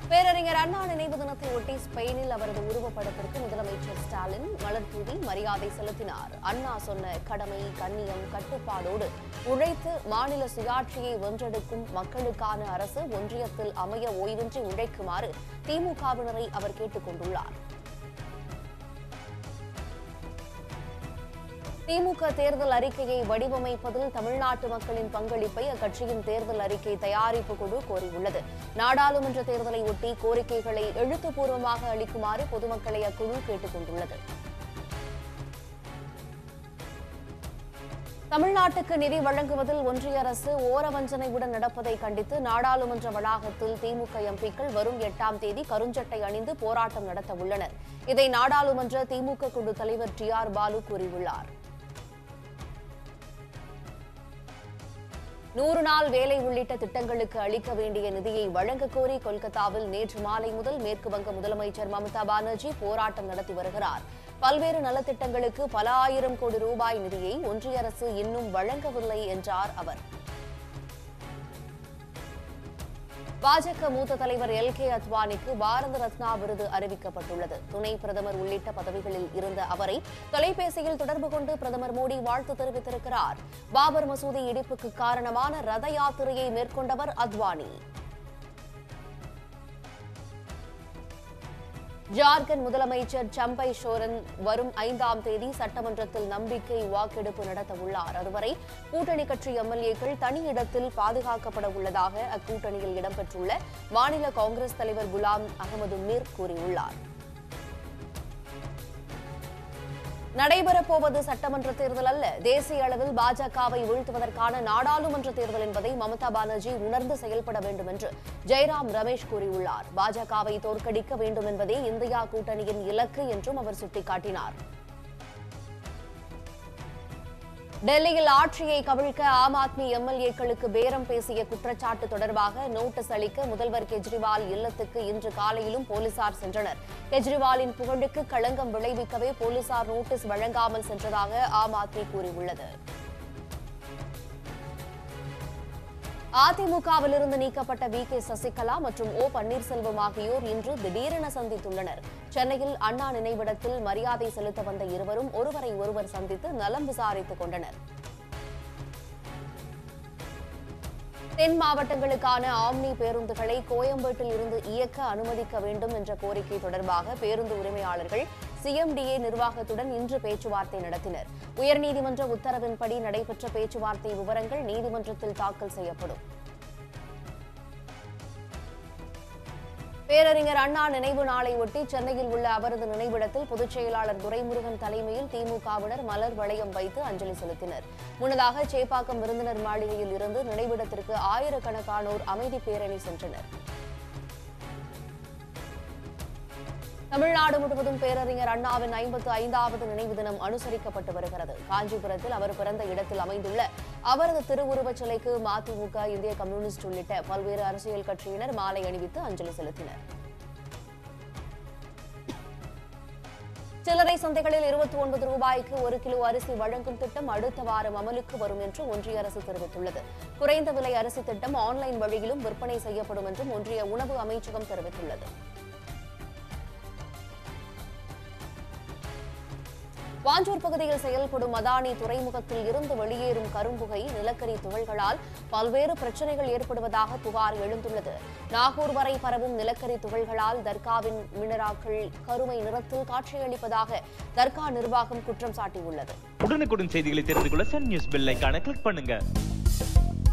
பேரறிஞர் அண்ணா நினைவு தினத்தை ஒட்டி ஸ்பெயினில் அவரது உருவப்படத்திற்கு முதலமைச்சர் ஸ்டாலின் மலர் தூவி மரியாதை செலுத்தினார் அண்ணா சொன்ன கடமை கண்ணியம் கட்டுப்பாடோடு உழைத்து மாநில சுயாட்சியை வென்றெடுக்கும் மக்களுக்கான அரசு ஒன்றியத்தில் அமைய ஓய்வின்றி உழைக்குமாறு திமுகவினரை அவர் கேட்டுக் கொண்டுள்ளார் திமுக தேர்தல் அறிக்கையை வடிவமைப்பதில் தமிழ்நாட்டு மக்களின் பங்களிப்பை அக்கட்சியின் தேர்தல் அறிக்கை தயாரிப்பு குழு கோரியுள்ளது நாடாளுமன்ற தேர்தலை ஒட்டி கோரிக்கைகளை எழுத்துப்பூர்வமாக அளிக்குமாறு பொதுமக்களை அக்குழு கேட்டுக் கொண்டுள்ளது தமிழ்நாட்டுக்கு நிதி வழங்குவதில் ஒன்றிய அரசு ஓரவஞ்சனையுடன் நடப்பதை கண்டித்து நாடாளுமன்ற வளாகத்தில் திமுக எம்பிக்கள் வரும் எட்டாம் தேதி கருஞ்சட்டை அணிந்து போராட்டம் நடத்த உள்ளனர் இதை நாடாளுமன்ற திமுக குழு தலைவர் டி ஆர் பாலு கூறியுள்ளார் நூறு நாள் வேலை உள்ளிட்ட திட்டங்களுக்கு அளிக்க வேண்டிய நிதியை வழங்கக் கோரி கொல்கத்தாவில் நேற்று மாலை முதல் மேற்கு வங்க முதலமைச்சர் மம்தா பானர்ஜி போராட்டம் நடத்தி வருகிறார் பல்வேறு நலத்திட்டங்களுக்கு பல ஆயிரம் கோடி ரூபாய் நிதியை ஒன்றிய அரசு இன்னும் வழங்கவில்லை என்றார் அவர் பாஜக மூத்த தலைவர் எல் கே அத்வானிக்கு பாரத ரத்னா விருது அறிவிக்கப்பட்டுள்ளது துணை பிரதமர் உள்ளிட்ட பதவிகளில் இருந்த அவரை தொலைபேசியில் தொடர்பு கொண்டு பிரதமர் மோடி வாழ்த்து தெரிவித்திருக்கிறார் பாபர் மசூதி இடிப்புக்கு காரணமான ரத யாத்திரையை மேற்கொண்டவர் அத்வானி ஜார்க்கண்ட் முதலமைச்சர் சம்பை சோரன் வரும் ஐந்தாம் தேதி சட்டமன்றத்தில் நம்பிக்கை வாக்கெடுப்பு நடத்த உள்ளார் அதுவரை கூட்டணி கட்சி எம்எல்ஏக்கள் தனி இடத்தில் பாதுகாக்கப்பட உள்ளதாக அக்கூட்டணியில் இடம்பெற்றுள்ள மாநில காங்கிரஸ் தலைவர் குலாம் அகமது மீர் கூறியுள்ளார் நடைபெறப்போவது சட்டமன்ற தேர்தல் அல்ல தேசிய அளவில் பாஜகவை வீழ்த்துவதற்கான நாடாளுமன்ற தேர்தல் என்பதை மமதா பானர்ஜி உணர்ந்து செயல்பட வேண்டும் என்று ஜெயராம் ரமேஷ் கூறியுள்ளார் பாஜகவை தோற்கடிக்க வேண்டும் என்பதே இந்தியா கூட்டணியின் இலக்கு என்றும் அவர் சுட்டிக்காட்டினார் டெல்லியில் ஆட்சியை கவிழ்க்க ஆம் ஆத்மி எம்எல்ஏக்களுக்கு பேரம் பேசிய குற்றச்சாட்டு தொடர்பாக நோட்டீஸ் அளிக்க முதல்வர் கெஜ்ரிவால் இல்லத்துக்கு இன்று காலையிலும் போலீசார் சென்றனர் கெஜ்ரிவாலின் புகழுக்கு களங்கம் விளைவிக்கவே போலீசார் நோட்டீஸ் வழங்காமல் சென்றதாக ஆம் ஆத்மி கூறியுள்ளது அதிமுகவிலிருந்து நீக்கப்பட்ட வி கே சசிகலா மற்றும் ஓ பன்னீர்செல்வம் ஆகியோர் இன்று திடீரென சந்தித்துள்ளனர் சென்னையில் அண்ணா நினைவிடத்தில் மரியாதை செலுத்த வந்த இருவரும் ஒருவரை ஒருவர் சந்தித்து நலம் விசாரித்துக் கொண்டனர் தென் மாவட்டங்களுக்கான ஆம்னி பேருந்துகளை கோயம்பேட்டில் இருந்து இயக்க அனுமதிக்க வேண்டும் என்ற கோரிக்கை தொடர்பாக பேருந்து உரிமையாளர்கள் சிஎம்டிஏ நிர்வாகத்துடன் இன்று பேச்சுவார்த்தை நடத்தினர் உயர்நீதிமன்ற உத்தரவின்படி நடைபெற்ற பேச்சுவார்த்தை விவரங்கள் நீதிமன்றத்தில் தாக்கல் செய்யப்படும் பேரறிஞர் அண்ணா நினைவு நாளை ஒட்டி சென்னையில் உள்ள அவரது நினைவிடத்தில் பொதுச் செயலாளர் துரைமுருகன் தலைமையில் திமுகவினர் மலர் வளையம் வைத்து அஞ்சலி செலுத்தினர் முன்னதாக சேப்பாக்கம் விருந்தினர் மாளிகையில் இருந்து நினைவிடத்திற்கு ஆயிரக்கணக்கானோர் அமைதி பேரணி சென்றனர் தமிழ்நாடு முழுவதும் பேரறிஞர் அண்ணாவின் ஐம்பத்து ஐந்தாவது நினைவு தினம் அனுசரிக்கப்பட்டு வருகிறது காஞ்சிபுரத்தில் அவர் பிறந்த இடத்தில் அமைந்துள்ள அவரது திருவுருவச் சிலைக்கு மதிமுக இந்திய கம்யூனிஸ்ட் உள்ளிட்ட பல்வேறு அரசியல் கட்சியினர் மாலை அணிவித்து அஞ்சலி செலுத்தினர் சில்லறை சந்தைகளில் இருபத்தி ஒன்பது ரூபாய்க்கு ஒரு கிலோ அரிசி வழங்கும் திட்டம் அடுத்த வாரம் அமலுக்கு வரும் என்று ஒன்றிய அரசு தெரிவித்துள்ளது குறைந்த விலை அரிசி திட்டம் ஆன்லைன் வழியிலும் விற்பனை செய்யப்படும் என்றும் ஒன்றிய உணவு அமைச்சகம் தெரிவித்துள்ளது வாஞ்சூர் பகுதியில் செயல்படும் அதானி துறைமுகத்தில் இருந்து வெளியேறும் கரும்புகை நிலக்கரி துகள்களால் பல்வேறு பிரச்சனைகள் ஏற்படுவதாக புகார் எழுந்துள்ளது நாகூர் வரை பரவும் நிலக்கரி துகள்களால் தர்காவின் மினராக்கள் கருமை நிறத்தில் காட்சியளிப்பதாக தர்கா நிர்வாகம் குற்றம் சாட்டியுள்ளது உடனுக்குடன் செய்திகளை தெரிந்து கொள்ள சன் நியூஸ் பெல் ஐகானை கிளிக் பண்ணுங்க